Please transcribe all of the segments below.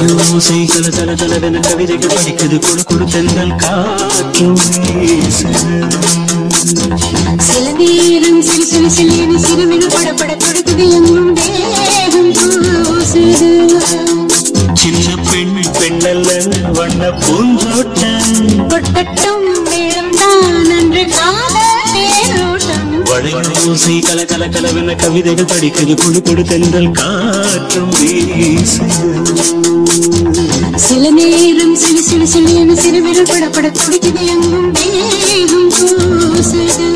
வளையோசை கல கல கலவென கவிதைகள் படிக்குது கொடு கொடு தென்றல் காற்றும் வீசுது சில நேரம் சிறு சிறு சிலியனு சிறுவிழு படப்பட துடிக்குது எங்கும் தேகம் கூசுது சின்ன பெண் பெண்ணல்ல வண்ண பூந்தோட்டம் கொட்டட்டும் மேளம் தான் அன்று காதல் தேரோட்டம் வளையோசை கல கல கலவென கவிதைகள் படிக்குது கொடு கொடு தென்றல் காற்றும் வீசுது சில நேரம் சிறு சிறு சிலியனு சிறுவிழு படப்பட துடிக்குது எங்கும் தேகம் கூசுது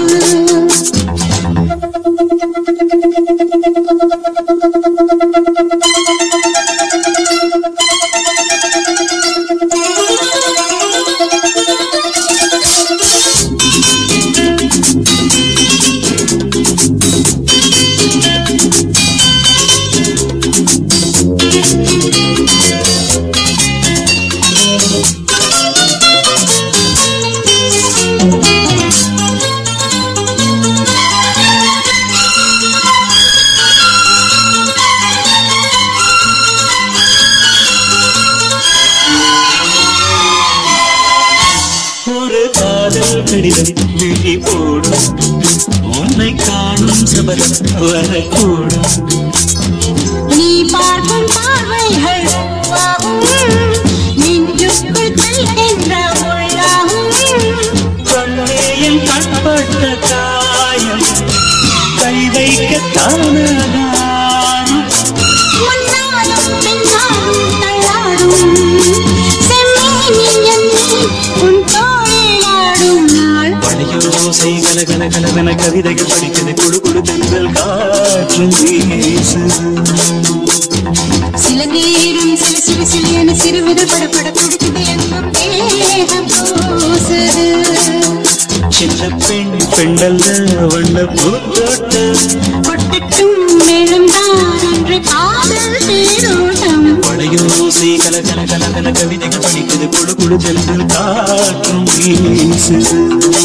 ஒரு காதல் கடிதம் விழி போடும் உன்னை காணும் சபதம் வரக்கூடும் நீ பார்க்கும் பார்வைகள் பூவாகும். நெஞ்சுக்குள் செல்கின்ற உள்ளாகும். கண்ணேயில் கண்பட்ட காயம் கை வைக்க தானதானம் முன்னாலும் பின்னாலும் தள்ளாடும். செம்மீன் எண்ணி உன் தோளில் ஆடும் நாள். வளையோசை கல கல கலவென கவிதைகள் படிக்குது கொடு கொடு தென்றல் காற்றும் வீசுது சில நேரம் சிறு சிறு சிலியன சிறுவிதழ் படபட துடிக்குது எங்கும் தேகம் கூசுது. சின்ன பெண் பெண்ணல்ல வண்ண பூந்தோட்டம் கொட்டட்டும் மேளம்தான் அன்று காதல் தேரோட்டம் வளையோசை கல கல கல கல கவிதைகள் படிக்குது கொடு கொடு தென்றல் காற்றும் வீசுது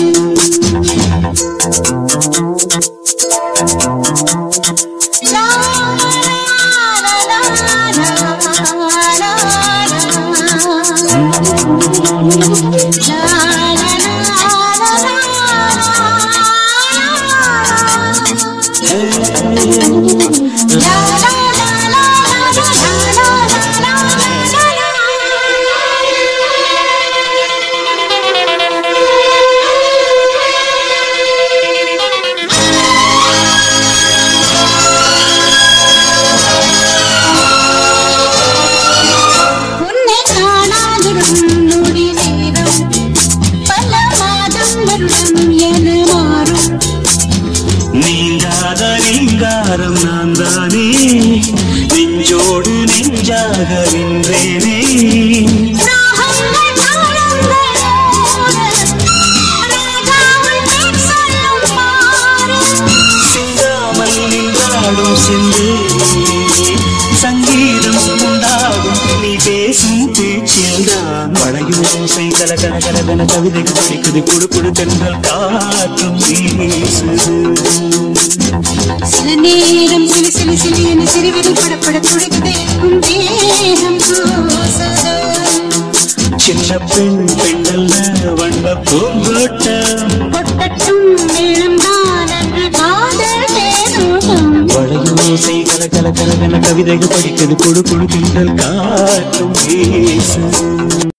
உன்னை காணாதிருக்கும் நொடி நேரம் பல மாதம் வருடம் என மாறும் நீங்காத நீங்காரம் நான் தானே நெஞ்சோடு நெஞ்சாக நின்றேனே ராகங்கள் தாளங்களோடு ராகாவும் பேர் சொல்லும் பாரு. சிந்தாமல் நின்றாடும் சிந்து சங்கீதம் உண்டாகும் நீ பேசும் பேச்சில்தான் மழையோசை கல கல கலவென கவிதைகள் படிக்குது குடு குடு தென்றல் காற்றும் வீசுது சில நேரம் சிலு சிலு சிலு என சிறுவிரல் படப்பட துடிக்குது எங்கும் தேகம் கூசுது. சின்ன பெண் பெண்ணல்ல வண்ண பூந்தோட்டம் கொட்டட்டும் மேளம்தான் அன்று காதல் தேரோட்டம். வளையோசை கல கல கலவென கவிதைகள் படிக்குது குடு குடு தென்றல் காற்றும் வீசுது